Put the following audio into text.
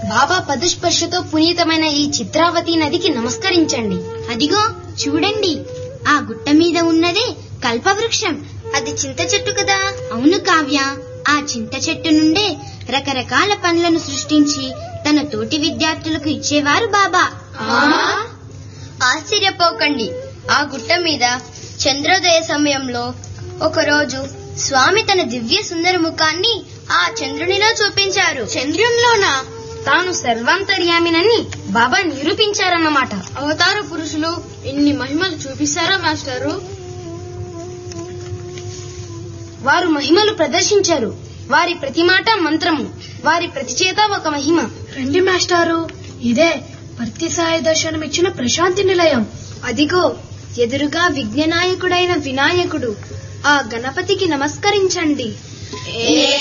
బాబా పదుస్పర్శతో పునీతమైన ఈ చిత్రావతి నదికి నమస్కరించండి అదిగో చూడండి ఆ గుట్ట మీద ఉన్నదే కల్పవృక్షం అది చింత చెట్టు కదా అవును కావ్య ఆ చింత చెట్టు నుండే రకరకాల పండ్లను సృష్టించి తన తోటి విద్యార్థులకు ఇచ్చేవారు బాబా ఆశ్చర్యపోకండి ఆ గుట్ట మీద చంద్రోదయ సమయంలో ఒకరోజు స్వామి తన దివ్య సుందర ముఖాన్ని ఆ చంద్రునిలో చూపించారు చంద్రునిలోనా తాను సర్వాంతర్యామినని బాబా నిరూపించారన్నమాట అవతార పురుషులు ఇన్ని మహిమలు చూపిస్తారా మాస్టారు వారు మహిమలు ప్రదర్శించారు వారి ప్రతి మాట మంత్రము వారి ప్రతి చేత ఒక మహిమ రండి మాస్టారు ఇదే భక్తి సాయి దర్శనం ఇచ్చిన ప్రశాంతి నిలయం అదిగో ఎదురుగా విఘ్ననాయకుడైన వినాయకుడు ఆ గణపతికి నమస్కరించండి